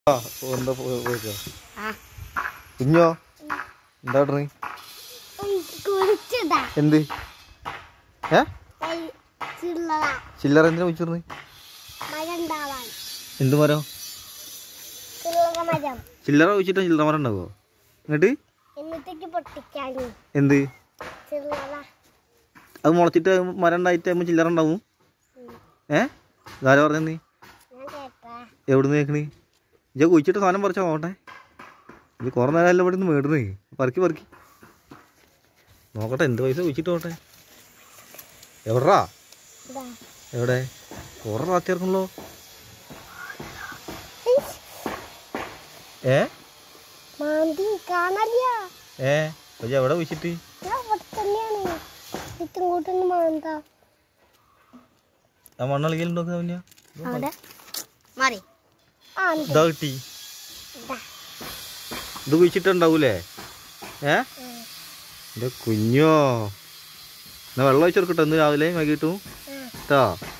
ആ എന്താ പോയിക്കോ ആ കുഞ്ഞോ എന്താ ഇടണേ കുളിച്ചതാ എന്ത് ഏ ചില്ലറ ചില്ലറ എന്തിനാ വെച്ചിരുന്നു മരം ഉണ്ടാവാൻ എന്ത് മരം ചില്ലറ മരം ചില്ലറ വെച്ചിട്ട് ചില്ലറ മരം ഉണ്ടാവോ എന്നിട്ട് എന്നിട്ടേക്ക് പൊട്ടിക്കാൻ എന്ത് ചില്ലറ അത് മുളച്ചിട്ട് മരം ഉണ്ടായിട്ട് ആകുമ്പോൾ ചില്ലറ ഉണ്ടാവും ഏ ഇതാരാ പറഞ്ഞ നീ ഞാൻ കേട്ടാ എവിടുന്ന് കേൾക്കണേ ഇജ്ജ കുഴിച്ചിട്ട് സാധനം പറിച്ചാ നോട്ടെ ഇത് കുറേ നേരമല്ല ഇവിടെ നിന്ന് മേടുന്നേ പറിക്കി പറിക്കി നോക്കട്ടെ എന്ത് പൈസ കുഴിച്ചിട്ട് നോട്ടെ എവിടാ ഇതാ എവിടെ കുറേ റാത്തി ഇറക്കണല്ലോ ഏ മാന്തി കാണല്ല ഏ പക്ഷെ എവിടെ കുഴിച്ചിട്ട് ഞാൻ ഇവിടെ തന്നെയാണ് ഇത്തും കൂട്ടൊന്ന് മാന്താ ആ മണ്ണളിക്കലുണ്ടോ പിന്നെ അവിടെ മാറി ആ ഉണ്ട്. ഇതാ കിട്ടി ഇതാ. ഇത് കുഴിച്ചിട്ടുണ്ടാവൂലേ ഏ ഉം. എൻ്റെ കുഞ്ഞോ എന്നാ വെള്ളം ഒഴിച്ചെടുക്കട്ടെ ഇന്ന് രാവിലെ വൈകിട്ടും ആ. കേട്ടോ